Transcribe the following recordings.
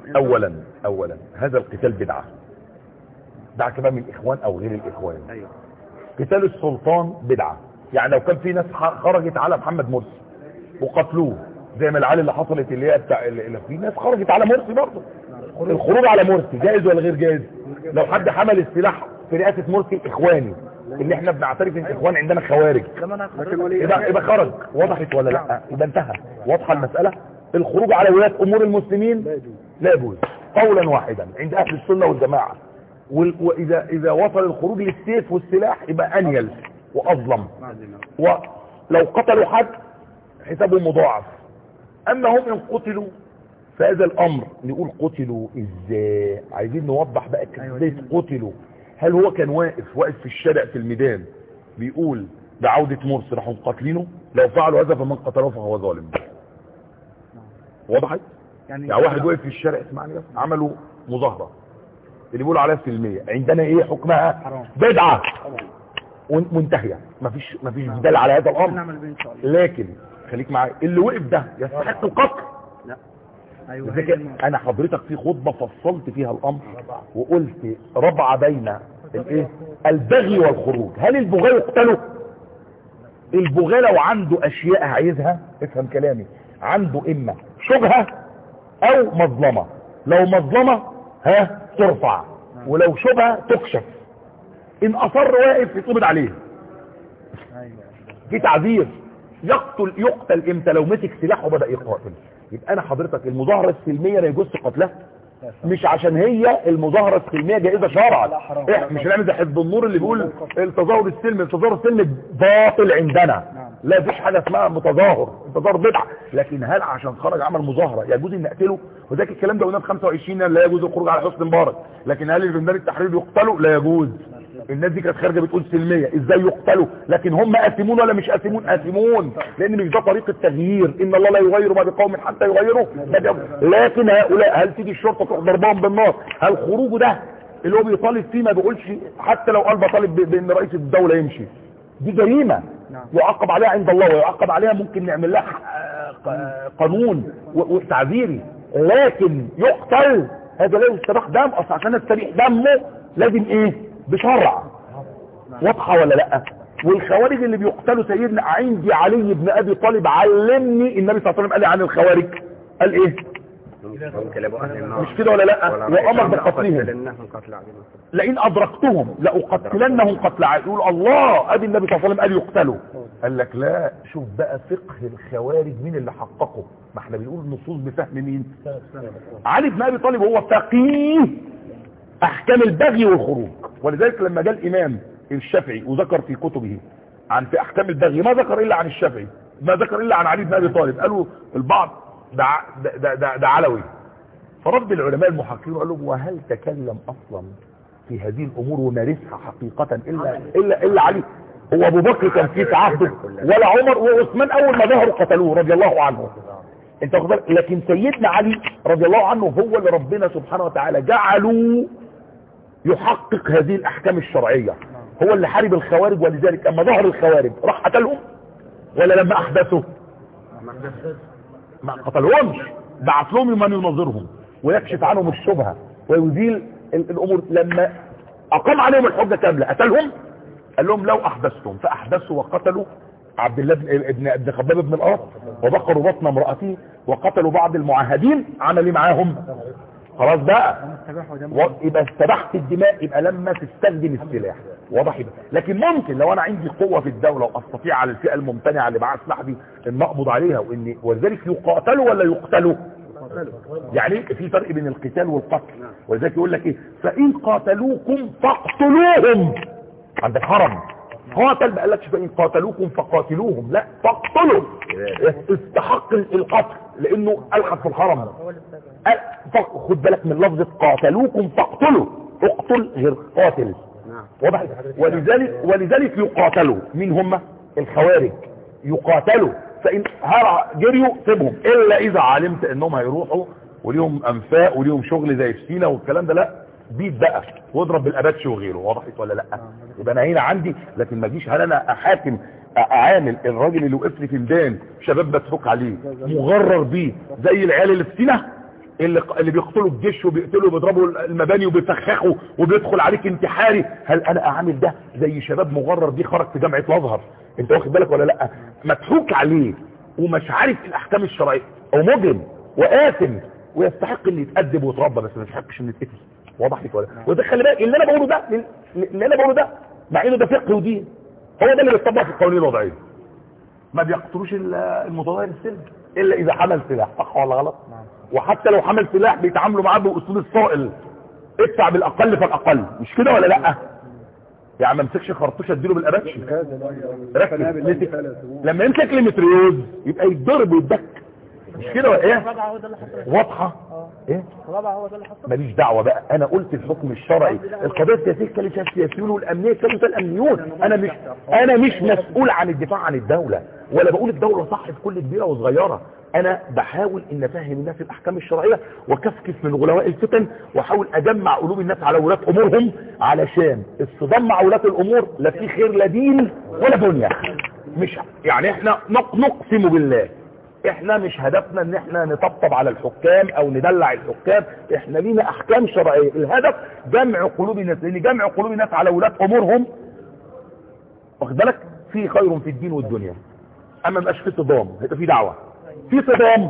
اولا اولا هذا القتال بدعة دعك بقى من الاخوان او غير الاخوان ايوه قتال السلطان بدعة يعني لو كان في ناس ح- خرجت على محمد مرسي وقتلوه زي ما العالي اللي حصلت اللي هي بتاع اللي في ناس خرجت على مرسي برضه الخروج على مرسي جائز ولا غير جائز لو حد حمل السلاح في رئاسة مرسي الاخواني اللي احنا بنعترف ان الاخوان عندنا خوارج لكن ولي يبقى يبقى خرج وضحت ولا لا يبقى انتهى واضحه المساله الخروج على ولاة امور المسلمين لا يجوز قولا واحدا عند اهل السنه والجماعه وال- واذا اذا وصل الخروج للسيف والسلاح يبقى انيل واظلم ولو قتلوا حد حسابهم مضاعف اما هم ان قتلوا فهذا الامر نقول قتلوا ازاي عايزين نوضح بقى ازاي قتلوا هل هو كان واقف واقف في الشارع في الميدان بيقول بعودة مرسي راحوا قاتلينه لو فعلوا هذا فمن قتلوه فهو ظالم وضحت يعني يعني واحد وقف في الشارع اسمعني بس عملوا مظاهرة اللي بيقولوا عليها سلمية عندنا ايه حكمها حرام. بدعة وان- منتهية مفيش مفيش جدال على هذا الامر نعمل بيه ان شاء الله لكن خليك معايا اللي وقف ده يستحق القتل لا ايوه هي لذلك النقطة. انا حضرتك في خطبة فصلت فيها الامر وقلت ربع بين الايه البغي والخروج هل البغاة يقتلوا البغاة لو عنده اشياء عايزها افهم كلامي عنده اما شبهة او مظلمة لو مظلمة ها ترفع ولو شبهة تكشف ان اصر واقف يتقبض عليه ايوه في تعذير يقتل يقتل امتى لو مسك سلاح وبدا يقاتل يبقى انا حضرتك المظاهره السلميه لا يجوز قتلها مش عشان هي المظاهره السلميه جائزه شرعا لا، حرام. إح مش هنعمل زي حزب النور اللي بيقول التظاهر السلمي التظاهر السلمي باطل عندنا نعم. لا فيش حاجه اسمها متظاهر التظاهر بدعه لكن هل عشان خرج عمل مظاهره يجوز ان نقتله وذاك الكلام ده قلناه في 25 لا يجوز الخروج على حسن مبارك لكن هل اللي في ميدان التحرير يقتلوا لا يجوز الناس دي كانت خارجه بتقول سلميه ازاي يقتلوا لكن هم قاسمون ولا مش قاسمون قاسمون لان مش ده طريق التغيير ان الله لا يغير ما بقوم حتى يغيروا ما بأنفسهم. لكن هؤلاء هل تيجي الشرطه تروح ضربهم بالنار هل خروجه ده اللي هو بيطالب فيه ما بيقولش حتى لو قال بطالب ب- بان رئيس الدوله يمشي دي جريمه نعم. يعاقب عليها عند الله ويعاقب عليها ممكن نعمل لها آه، ق- قانون و- وتعذيري لكن يقتل هذا لا يستباح دم اصل عشان استبيح دمه لازم ايه بشرع واضحه ولا لا والخوارج اللي بيقتلوا سيدنا عندي علي بن ابي طالب علمني النبي صلى الله عليه وسلم قال لي عن الخوارج قال ايه انقلبوا اهل النار مش كده ولا لا وامر بقتلهم لانهم قتل عدو لئن ادركتهم لاقتلنهم قتل عاد يقول الله ادي النبي صلى الله عليه وسلم قال يقتلوا قال لك لا شوف بقى فقه الخوارج مين اللي حققه ما احنا بنقول النصوص بفهم مين علي بن ابي طالب هو فقيه احكام البغي والخروج ولذلك لما جاء الامام الشافعي وذكر في كتبه عن في احكام البغي ما ذكر الا عن الشافعي ما ذكر الا عن علي بن ابي طالب قالوا البعض ده ع- ده ده, ده, ده علوي فرد العلماء المحققين وقال لهم وهل تكلم اصلا في هذه الامور ومارسها حقيقة الا الا الا علي هو ابو بكر كان في عهده ولا عمر وعثمان اول ما ظهروا قتلوه رضي الله عنه انت واخد بالك؟ لكن سيدنا علي رضي الله عنه هو اللي ربنا سبحانه وتعالى جعله يحقق هذه الاحكام الشرعية هو اللي حارب الخوارج ولذلك اما ظهر الخوارج راح قتلهم ولا لما احدثوا ما قتلهمش بعت لهم من ينظرهم ويكشف عنهم الشبهة ويزيل ال- الامور لما اقام عليهم الحجة كاملة قتلهم قال لهم لو احدثتم فاحدثوا وقتلوا عبد الله بن ابن ابن خباب بن الارض وبقروا بطن امرأته وقتلوا بعض المعاهدين عمل ايه معاهم خلاص بقى استباحوا دم و- يبقى استباحت الدماء يبقى لما تستخدم السلاح واضح يبقى لكن ممكن لو انا عندي قوة في الدولة واستطيع على الفئة الممتنعة اللي معاها سلاح دي ان اقبض عليها وان ولذلك يقاتلوا ولا يقتلوا يعني في فرق بين القتال والقتل ولذلك يقول لك ايه فان قاتلوكم فاقتلوهم عند الحرم قاتل ما قالكش فان قاتلوكم فقاتلوهم لا فاقتلوا استحق القتل لانه الحق في الحرم قال- ف- خد بالك من لفظة قاتلوكم فاقتلوا اقتل غير قاتل واضح ولذلك ولذلك يقاتلوا مين هم الخوارج يقاتلوا فان هرع جريوا سيبهم الا اذا علمت انهم هيروحوا وليهم انفاق وليهم شغل زي في سينا والكلام ده لا بيت بقى واضرب بالاباتش وغيره وضحت ولا لا يبقى انا هنا عندي لكن ما اجيش هل انا احاكم اعامل الراجل اللي وقف لي في ميدان شباب مسروق عليه مغرر بيه زي العيال اللي في سينا اللي اللي بيقتلوا الجيش وبيقتلوا وبيضربوا المباني وبيفخخوا وبيدخل عليك انتحاري هل انا اعمل ده زي شباب مغرر دي خرج في جامعه الازهر انت واخد بالك ولا لا مضحوك عليه ومش عارف الاحكام الشرعيه او مجرم وآثم ويستحق ان يتأدب ويتربى بس ما يستحقش ان يتقتل واضح لك ولا وده خلي بالك اللي انا بقوله ده اللي انا بقوله ده مع انه ده فقه ودين هو ده اللي بيطبق في القوانين الوضعيه ما بيقتلوش ال- المتظاهر السلمي الا اذا حمل سلاح صح ولا غلط وحتى لو حمل سلاح بيتعاملوا معاه باسلوب الصائل ادفع بالاقل فالاقل مش كده ولا لا يعني ما امسكش خرطوشه اديله بالاباتش ركز لما يمسك لي متريوز يبقى يتضرب ويتدك مش كده ولا ايه الرابعة هو ده اللي حصل واضحه ايه الرابعة هو ده اللي حصل ماليش دعوه بقى انا قلت الحكم الشرعي القضيه السياسيه كان فيها السياسيون والامنيه كانوا فيها الامنيون انا مش انا مش مسؤول عن الدفاع عن الدوله ولا بقول الدوله صح في كل كبيره وصغيره انا بحاول ان افهم الناس الاحكام الشرعيه وكفكف من غلواء الفتن واحاول اجمع قلوب الناس على ولاة امورهم علشان الصدام مع ولاة الامور لا في خير لا دين ولا دنيا مش يعني احنا نق- نقسم بالله احنا مش هدفنا ان احنا نطبطب على الحكام او ندلع الحكام احنا لينا احكام شرعيه الهدف جمع قلوب الناس لان جمع قلوب الناس على ولاة امورهم واخد بالك في خير في الدين والدنيا اما مبقاش في صدام هيبقى في دعوه في صدام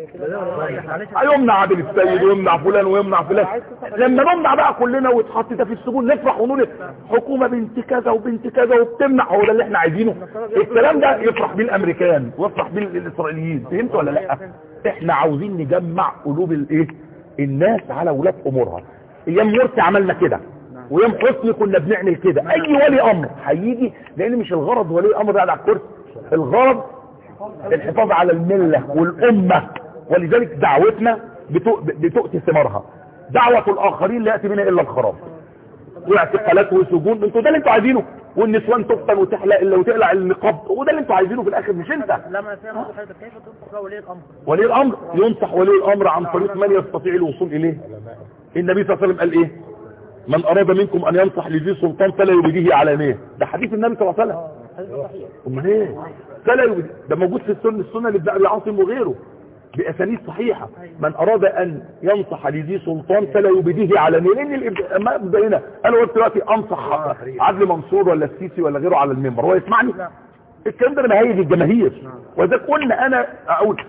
هيمنع عادل السيد ويمنع فلان ويمنع فلان لما نمنع بقى كلنا ويتحط ده في السجون نفرح ونقول حكومه بنت كذا وبنت كذا وبتمنع هو ده اللي احنا عايزينه الكلام ده يفرح بيه الامريكان ويفرح بيه الاسرائيليين فهمت ولا لا احنا عاوزين نجمع قلوب الايه الناس على ولاة امورها ايام مرسي عملنا كده وايام حسني كنا بنعمل كده اي ولي امر هيجي لان مش الغرض ولي الامر قاعد على الكرسي الغرض الحفاظ على الملة والأمة ولذلك دعوتنا بتؤ- بتؤتي ثمارها دعوة الآخرين لا يأتي منها إلا الخراب واعتقالات وسجون انتوا ده اللي انتوا عايزينه والنسوان تقتل وتحلق الا وتقلع النقاب وده اللي انتوا عايزينه في الاخر مش انت لما فيها حضرتك كيف تنصح بقى ولي الامر ولي الامر ينصح ولي الامر عن طريق من يستطيع الوصول اليه النبي صلى الله عليه وسلم قال ايه من اراد منكم ان ينصح لذي سلطان فلا يبديه علانيه ده حديث النبي صلى الله عليه وسلم حديث صحيح امال ايه فلا يبدي ده موجود في السنه السنه لابن ابي عاصم وغيره باسانيد صحيحه من اراد ان ينصح لذي سلطان فلا يبديه علانيه لان الإبد- اما ابدا هنا انا قلت دلوقتي انصح عدلي منصور ولا السيسي ولا غيره على المنبر هو يسمعني الكلام ده انا بهيج الجماهير وإذا قلنا انا اقول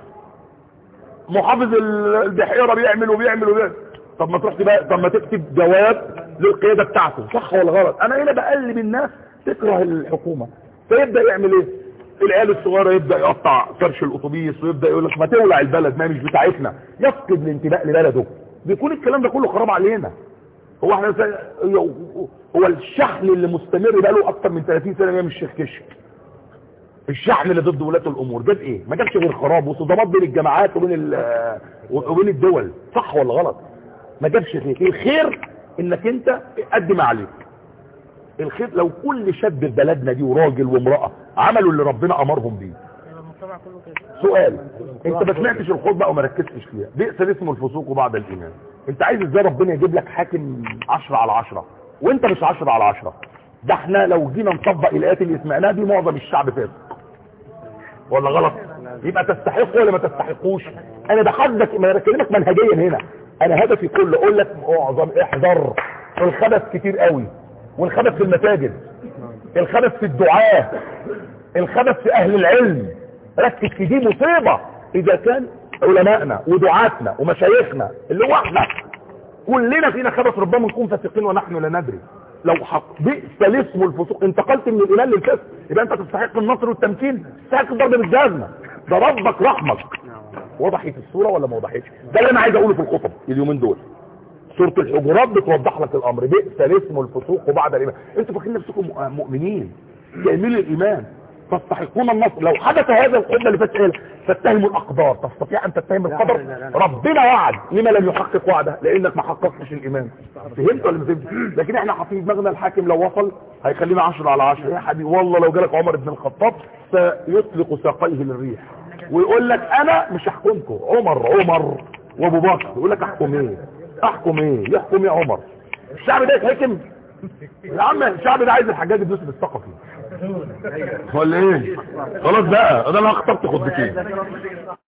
محافظ ال- البحيره بيعمل وبيعمل وبيعمل طب ما تروح تبقى طب ما تكتب جواب للقياده بتاعته صح ولا غلط انا هنا بقلب الناس تكره الحكومه فيبدا يعمل ايه العيال الصغيره يبدا يقطع فرش الاتوبيس ويبدا يقول لك ما تولع البلد ما هي مش بتاعتنا يفقد الانتماء لبلده بيكون الكلام ده كله خراب علينا هو احنا زي- هو الشحن اللي مستمر بقى له اكتر من 30 سنه ايام الشيخ كشك الشحن اللي ضد ولاة الامور جاب ايه ما جابش غير خراب وصدامات بين الجماعات وبين ال- وبين الدول صح ولا غلط ما جابش خير الخير انك انت قد ما عليك الخير لو كل شاب في بلدنا دي وراجل وامرأة عملوا اللي ربنا امرهم بيه يبقى المجتمع كله كده سؤال انت ما سمعتش الخطبه او ما ركزتش فيها بئس الاسم الفسوق بعد الايمان انت عايز ازاي ربنا يجيب لك حاكم 10 على 10 وانت مش 10 على 10 ده احنا لو جينا نطبق الايات اللي سمعناها دي معظم الشعب فاسق ولا غلط يبقى تستحق ولا ما تستحقوش انا بحدك ما انا بكلمك منهجيا هنا انا هدفي كله اقول لك معظم احذر الخبث كتير قوي والخبث في المساجد الخبث في الدعاة الخبث في اهل العلم ركز في دي مصيبة اذا كان علمائنا ودعاتنا ومشايخنا اللي هو احنا كلنا فينا خبث ربما نكون فاسقين ونحن لا ندري لو حق بئس الاسم الفسوق انتقلت من الايمان للفسق يبقى انت تستحق النصر والتمكين تستحق الضرب بالجزمه ده ربك رحمك وضحت الصوره ولا ما وضحتش ده اللي انا عايز اقوله في الخطب اليومين دول سوره الحجرات بتوضح لك الامر بئس الاسم الفسوق بعد الايمان انتوا فاكرين نفسكم مؤ- مؤمنين جايين الايمان تستحقون النصر لو حدث هذا الخطبه اللي فاتت قال فاتهموا الاقدار تستطيع ان تتهم القدر ربنا وعد لما لم يحقق وعده لانك ما حققتش الايمان فهمت ولا ما فهمتش لكن احنا حاطين دماغنا الحاكم لو وصل هيخلينا 10 على 10 يا حبيبي والله لو جالك عمر بن الخطاب سيطلق ساقيه للريح ويقول لك انا مش هحكمكم عمر عمر وابو بكر يقول لك احكم ايه احكم ايه يحكم يا عمر الشعب ده يتحكم يا عم الشعب ده عايز الحجاج بن يوسف الثقفي ولا ايه خلاص بقى ده انا اخترت خطبتين